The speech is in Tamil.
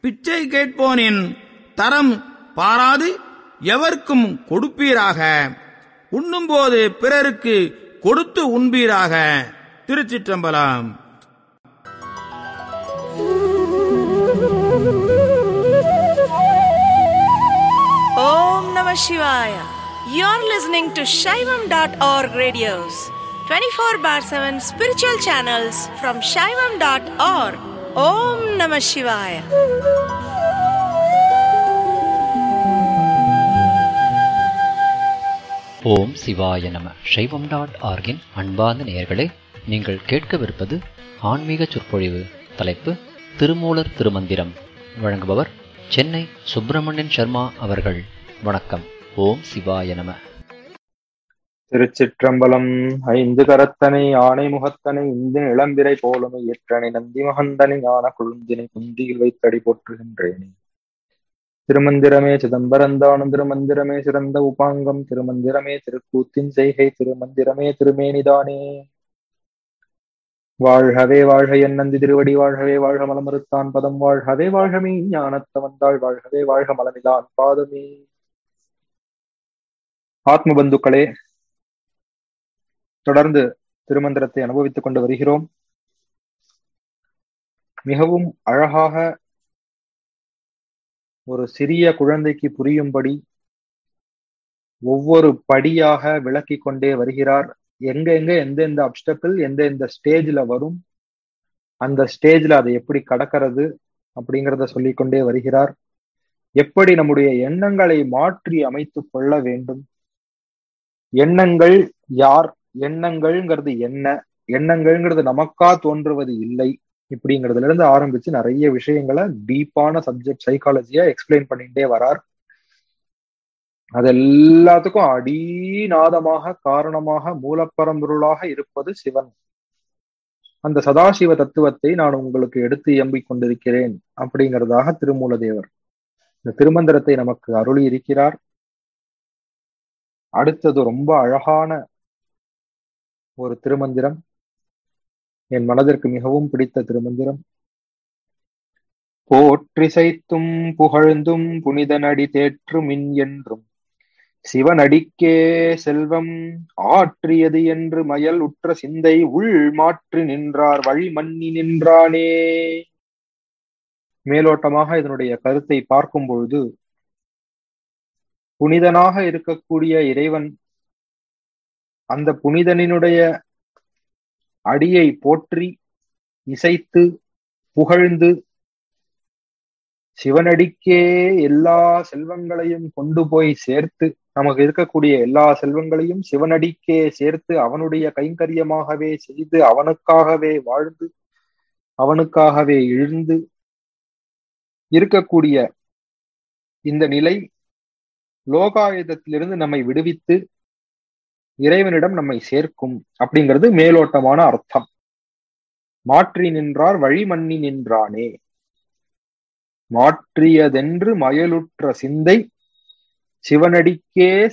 பிச்சை கேட்போனின் தரம் பாராது எவர்க்கும் கொடுப்பீராக உண்ணும்போது பிறருக்கு கொடுத்து உண்பீராக திருச்சிற்றம்பலம் Om Namah Shivaya. You're listening to Shaivam.org radios, 24 bar 7 spiritual channels from Shaivam.org. Om Namah Shivaya. ஓம் சிவாய நம சைவம் டாட் ஆர்கின் அன்பார்ந்த நேயர்களே நீங்கள் கேட்கவிருப்பது ஆன்மீக சொற்பொழிவு தலைப்பு திருமூலர் திருமந்திரம் வழங்குபவர் சென்னை சுப்பிரமணியன் சர்மா அவர்கள் வணக்கம் ஓம் சிவாய நம திருச்சிற்றம்பலம் ஐந்து கரத்தனை ஆணை முகத்தனை இந்தின் இளம்பிரை போலுமை ஏற்றனை நந்தி மகந்தனை ஞான குழுந்தினை குந்தியில் வைத்தடி போற்றுகின்றேனே திருமந்திரமே சிதம்பரந்தானும் திருமந்திரமே சிறந்த உபாங்கம் திருமந்திரமே திருக்கூத்தின் செய்கை திருமந்திரமே திருமேனிதானே வாழ்கவே வாழ்க என் நந்தி திருவடி வாழ்கவே வாழ்க மலமறுத்தான் பதம் வாழ்கவே வாழ்கமே ஞானத்த வந்தாள் வாழ்கவே வாழ்க மலமிதான் பாதமே ஆத்ம பந்துக்களே தொடர்ந்து திருமந்திரத்தை அனுபவித்துக் கொண்டு வருகிறோம் மிகவும் அழகாக ஒரு சிறிய குழந்தைக்கு புரியும்படி ஒவ்வொரு படியாக விளக்கி கொண்டே வருகிறார் எங்க எங்க எந்த எந்த அப்டக்கிள் எந்த எந்த ஸ்டேஜ்ல வரும் அந்த ஸ்டேஜ்ல அதை எப்படி கடக்கிறது அப்படிங்கிறத சொல்லிக்கொண்டே வருகிறார் எப்படி நம்முடைய எண்ணங்களை மாற்றி அமைத்துக் கொள்ள வேண்டும் எண்ணங்கள் யார் எண்ணங்கள்ங்கிறது என்ன எண்ணங்கள்ங்கிறது நமக்கா தோன்றுவது இல்லை இப்படிங்கிறதுல இருந்து ஆரம்பிச்சு நிறைய விஷயங்களை டீப்பான சப்ஜெக்ட் சைக்காலஜியா எக்ஸ்பிளைன் பண்ணிட்டே வரார் அது எல்லாத்துக்கும் அடிநாதமாக காரணமாக மூலப்பரம்பொருளாக இருப்பது சிவன் அந்த சதாசிவ தத்துவத்தை நான் உங்களுக்கு எடுத்து இயம்பிக் கொண்டிருக்கிறேன் அப்படிங்கிறதாக திருமூலதேவர் இந்த திருமந்திரத்தை நமக்கு அருளி இருக்கிறார் அடுத்தது ரொம்ப அழகான ஒரு திருமந்திரம் என் மனதிற்கு மிகவும் பிடித்த திருமந்திரம் போற்றிசைத்தும் புகழ்ந்தும் புனிதனடி தேற்றுமின் என்றும் சிவனடிக்கே செல்வம் ஆற்றியது என்று மயல் உற்ற சிந்தை உள் மாற்றி நின்றார் வழி மன்னி நின்றானே மேலோட்டமாக இதனுடைய கருத்தை பார்க்கும் பொழுது புனிதனாக இருக்கக்கூடிய இறைவன் அந்த புனிதனினுடைய அடியை போற்றி இசைத்து புகழ்ந்து சிவனடிக்கே எல்லா செல்வங்களையும் கொண்டு போய் சேர்த்து நமக்கு இருக்கக்கூடிய எல்லா செல்வங்களையும் சிவனடிக்கே சேர்த்து அவனுடைய கைங்கரியமாகவே செய்து அவனுக்காகவே வாழ்ந்து அவனுக்காகவே எழுந்து இருக்கக்கூடிய இந்த நிலை லோகாயுதத்திலிருந்து நம்மை விடுவித்து இறைவனிடம் நம்மை சேர்க்கும் அப்படிங்கிறது மேலோட்டமான அர்த்தம் மாற்றி நின்றார் வழி மன்னி நின்றானே மாற்றியதென்று மயலுற்ற சிந்தை சிவனடிக்கே